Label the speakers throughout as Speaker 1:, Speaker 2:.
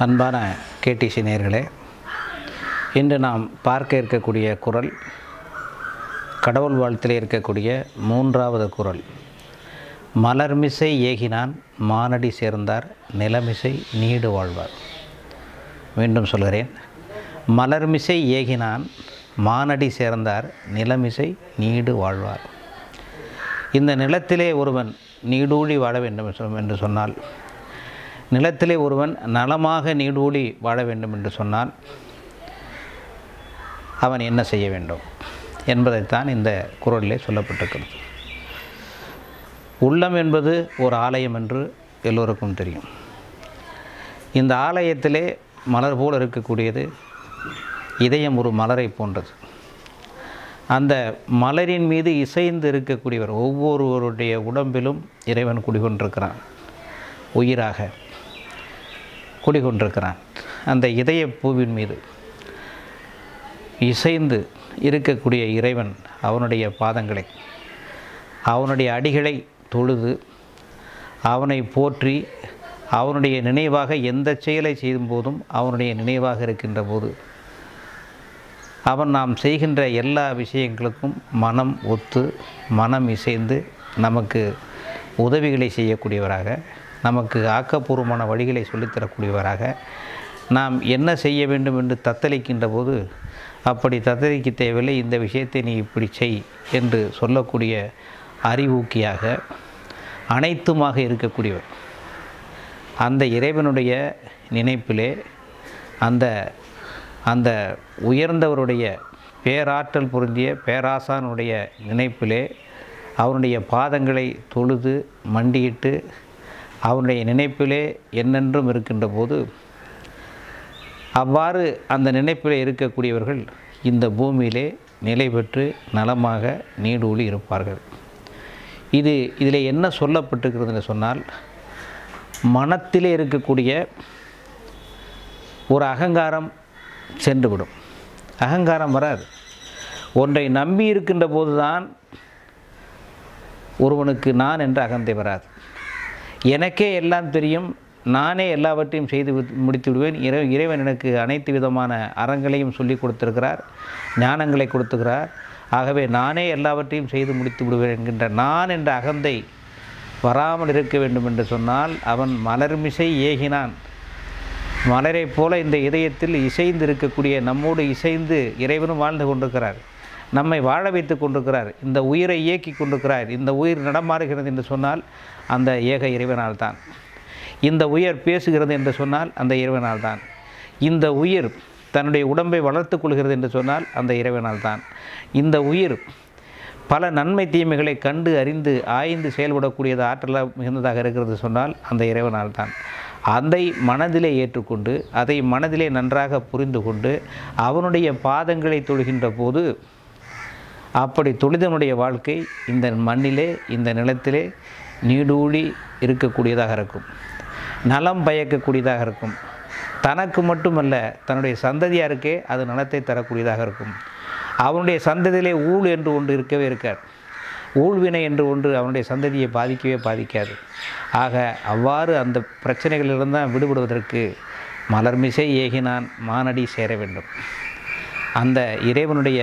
Speaker 1: அன்பான கேடிசி நேயர்களே இன்று நாம் பார்க்க இருக்கக்கூடிய குரல் கடவுள் வாழ்த்திலே இருக்கக்கூடிய மூன்றாவது குரல் மலர்மிசை ஏகினான் மானடி சேர்ந்தார் நிலமிசை நீடு வாழ்வார் மீண்டும் சொல்கிறேன் மலர்மிசை ஏகினான் மானடி சேர்ந்தார் நிலமிசை நீடு வாழ்வார் இந்த நிலத்திலே ஒருவன் நீடூழி வாழ வேண்டும் என்று சொ- என்று சொன்னால் நிலத்திலே ஒருவன் நலமாக நீடூழி வாழ வேண்டும் என்று சொன்னால் அவன் என்ன செய்ய வேண்டும் என்பதைத்தான் இந்த குரலிலே சொல்லப்பட்டிருக்கிறது உள்ளம் என்பது ஒரு ஆலயம் என்று எல்லோருக்கும் தெரியும் இந்த ஆலயத்திலே மலர் போல் இருக்கக்கூடியது இதயம் ஒரு மலரை போன்றது அந்த மலரின் மீது இசைந்து இருக்கக்கூடியவர் ஒவ்வொருவருடைய உடம்பிலும் இறைவன் குடிகொண்டிருக்கிறான் உயிராக குடிகொண்டிருக்கிறான் அந்த இதய பூவின் மீது இசைந்து இருக்கக்கூடிய இறைவன் அவனுடைய பாதங்களை அவனுடைய அடிகளை தொழுது அவனை போற்றி அவனுடைய நினைவாக எந்த செயலை செய்யும் போதும் அவனுடைய நினைவாக இருக்கின்ற போது அவன் நாம் செய்கின்ற எல்லா விஷயங்களுக்கும் மனம் ஒத்து மனம் இசைந்து நமக்கு உதவிகளை செய்யக்கூடியவராக நமக்கு ஆக்கப்பூர்வமான வழிகளை சொல்லித்தரக்கூடியவராக நாம் என்ன செய்ய வேண்டும் என்று தத்தளிக்கின்ற போது அப்படி தத்தளிக்க தேவையில்லை இந்த விஷயத்தை நீ இப்படி செய் என்று சொல்லக்கூடிய அறிவூக்கியாக அனைத்துமாக இருக்கக்கூடியவர் அந்த இறைவனுடைய நினைப்பிலே அந்த அந்த உயர்ந்தவருடைய பேராற்றல் பொருந்திய பேராசானுடைய நினைப்பிலே அவனுடைய பாதங்களை தொழுது மண்டியிட்டு அவனுடைய நினைப்பிலே என்னென்றும் இருக்கின்ற போது அவ்வாறு அந்த நினைப்பிலே இருக்கக்கூடியவர்கள் இந்த பூமியிலே நிலை பெற்று நலமாக நீடூழி இருப்பார்கள் இது இதில் என்ன சொல்லப்பட்டிருக்கிறதுன்னு சொன்னால் மனத்திலே இருக்கக்கூடிய ஒரு அகங்காரம் சென்றுவிடும் அகங்காரம் வராது ஒன்றை நம்பி இருக்கின்ற போதுதான் ஒருவனுக்கு நான் என்ற அகந்தை வராது எனக்கே எல்லாம் தெரியும் நானே எல்லாவற்றையும் செய்து வித்- முடித்து விடுவேன் இறை இறைவன் எனக்கு அனைத்து விதமான அறங்களையும் சொல்லி கொடுத்திருக்கிறார் ஞானங்களை கொடுத்துக்கிறார் ஆகவே நானே எல்லாவற்றையும் செய்து முடித்து விடுவேன் என்கின்ற நான் என்ற அகந்தை வராமல் இருக்க வேண்டும் என்று சொன்னால் அவன் மலர்மிசை ஏகினான் மலரைப் போல இந்த இதயத்தில் இசைந்து இருக்கக்கூடிய நம்மோடு இசைந்து இறைவனும் வாழ்ந்து கொண்டிருக்கிறார் நம்மை வாழ வைத்து கொண்டிருக்கிறார் இந்த உயிரை இயக்கி கொண்டிருக்கிறார் இந்த உயிர் நடமாறுகிறது என்று சொன்னால் அந்த ஏக இறைவனால் தான் இந்த உயிர் பேசுகிறது என்று சொன்னால் அந்த இறைவனால் தான் இந்த உயிர் தன்னுடைய உடம்பை வளர்த்துக் கொள்கிறது என்று சொன்னால் அந்த இறைவனால் தான் இந்த உயிர் பல நன்மை தீமைகளை கண்டு அறிந்து ஆய்ந்து செயல்படக்கூடியது ஆற்றலாக மிகுந்ததாக இருக்கிறது சொன்னால் அந்த இறைவனால் தான் அதை மனதிலே ஏற்றுக்கொண்டு அதை மனதிலே நன்றாக புரிந்து கொண்டு அவனுடைய பாதங்களை தொழுகின்ற போது அப்படி தொழுதனுடைய வாழ்க்கை இந்த மண்ணிலே இந்த நிலத்திலே நீடூழி இருக்கக்கூடியதாக இருக்கும் நலம் பயக்கக்கூடியதாக இருக்கும் தனக்கு மட்டுமல்ல தன்னுடைய சந்ததியாருக்கே அது நலத்தை தரக்கூடியதாக இருக்கும் அவனுடைய சந்ததியிலே ஊழ் என்று ஒன்று இருக்கவே இருக்கார் ஊழ்வினை என்று ஒன்று அவனுடைய சந்ததியை பாதிக்கவே பாதிக்காது ஆக அவ்வாறு அந்த பிரச்சனைகளிலிருந்து தான் விடுபடுவதற்கு மலர்மிசை ஏகினான் மானடி சேர வேண்டும் அந்த இறைவனுடைய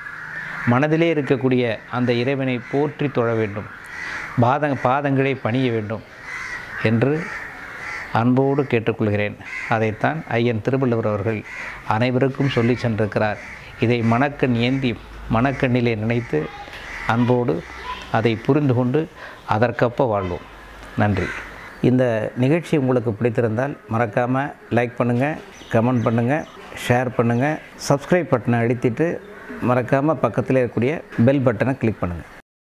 Speaker 1: மனதிலே இருக்கக்கூடிய அந்த இறைவனை போற்றி தொழ வேண்டும் பாத பாதங்களை பணிய வேண்டும் என்று அன்போடு கேட்டுக்கொள்கிறேன் அதைத்தான் ஐயன் திருவள்ளுவர் அவர்கள் அனைவருக்கும் சொல்லி சென்றிருக்கிறார் இதை மனக்கண் ஏந்தி மனக்கண்ணிலே நினைத்து அன்போடு அதை புரிந்து கொண்டு அதற்கப்ப வாழ்வோம் நன்றி இந்த நிகழ்ச்சி உங்களுக்கு பிடித்திருந்தால் மறக்காமல் லைக் பண்ணுங்கள் கமெண்ட் பண்ணுங்கள் ஷேர் பண்ணுங்கள் சப்ஸ்கிரைப் பட்டனை அழுத்திட்டு மறக்காமல் பக்கத்தில் இருக்கக்கூடிய பெல் பட்டனை கிளிக் பண்ணுங்கள்